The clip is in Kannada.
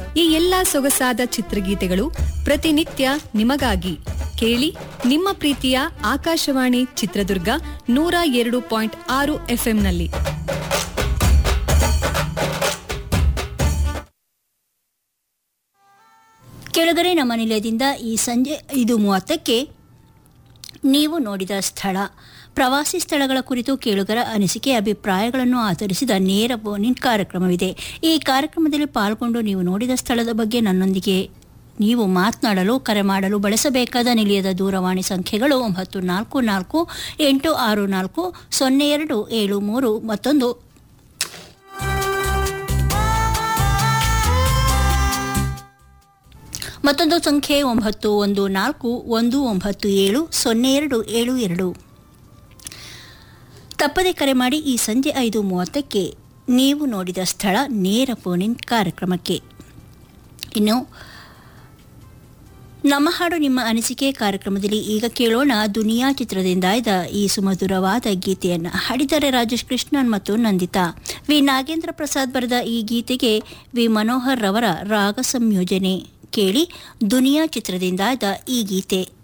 ಈ ಎಲ್ಲಾ ಸೊಗಸಾದ ಚಿತ್ರಗೀತೆಗಳು ಪ್ರತಿನಿತ್ಯ ನಿಮಗಾಗಿ ಕೇಳಿ ನಿಮ್ಮ ಪ್ರೀತಿಯ ಆಕಾಶವಾಣಿ ಚಿತ್ರದುರ್ಗ ನೂರ ಎರಡು ಪಾಯಿಂಟ್ ಆರು ಎಫ್ಎಂನಲ್ಲಿ ಕೆಳಗರೆ ನಮ್ಮ ನಿಲಯದಿಂದ ಈ ಸಂಜೆ ಐದು ಮೂವತ್ತಕ್ಕೆ ನೀವು ನೋಡಿದ ಸ್ಥಳ ಪ್ರವಾಸಿ ಸ್ಥಳಗಳ ಕುರಿತು ಕೇಳುಗರ ಅನಿಸಿಕೆ ಅಭಿಪ್ರಾಯಗಳನ್ನು ಆಧರಿಸಿದ ನೇರ ಫೋನ್ ಕಾರ್ಯಕ್ರಮವಿದೆ ಈ ಕಾರ್ಯಕ್ರಮದಲ್ಲಿ ಪಾಲ್ಗೊಂಡು ನೀವು ನೋಡಿದ ಸ್ಥಳದ ಬಗ್ಗೆ ನನ್ನೊಂದಿಗೆ ನೀವು ಮಾತನಾಡಲು ಕರೆ ಮಾಡಲು ಬಳಸಬೇಕಾದ ನಿಲಯದ ದೂರವಾಣಿ ಸಂಖ್ಯೆಗಳು ಒಂಬತ್ತು ನಾಲ್ಕು ನಾಲ್ಕು ಎಂಟು ಆರು ನಾಲ್ಕು ಸೊನ್ನೆ ಎರಡು ಏಳು ಮೂರು ಮತ್ತೊಂದು ಮತ್ತೊಂದು ಸಂಖ್ಯೆ ಒಂಬತ್ತು ಒಂದು ನಾಲ್ಕು ಒಂದು ಒಂಬತ್ತು ಏಳು ಸೊನ್ನೆ ಎರಡು ಏಳು ಎರಡು ತಪ್ಪದೆ ಕರೆ ಮಾಡಿ ಈ ಸಂಜೆ ಐದು ಮೂವತ್ತಕ್ಕೆ ನೀವು ನೋಡಿದ ಸ್ಥಳ ನೇರ ಫೋನಿನ್ ಕಾರ್ಯಕ್ರಮಕ್ಕೆ ಇನ್ನು ನಮ್ಮ ಹಾಡು ನಿಮ್ಮ ಅನಿಸಿಕೆ ಕಾರ್ಯಕ್ರಮದಲ್ಲಿ ಈಗ ಕೇಳೋಣ ದುನಿಯಾ ಚಿತ್ರದಿಂದ ಆಯ್ದ ಈ ಸುಮಧುರವಾದ ಗೀತೆಯನ್ನು ಹಾಡಿದ್ದಾರೆ ರಾಜೇಶ್ ಕೃಷ್ಣನ್ ಮತ್ತು ನಂದಿತಾ ವಿ ನಾಗೇಂದ್ರ ಪ್ರಸಾದ್ ಬರೆದ ಈ ಗೀತೆಗೆ ವಿ ಮನೋಹರ್ ರವರ ರಾಗ ಸಂಯೋಜನೆ ಕೇಳಿ ದುನಿಯಾ ಚಿತ್ರದಿಂದ ಆಯ್ದ ಈ ಗೀತೆ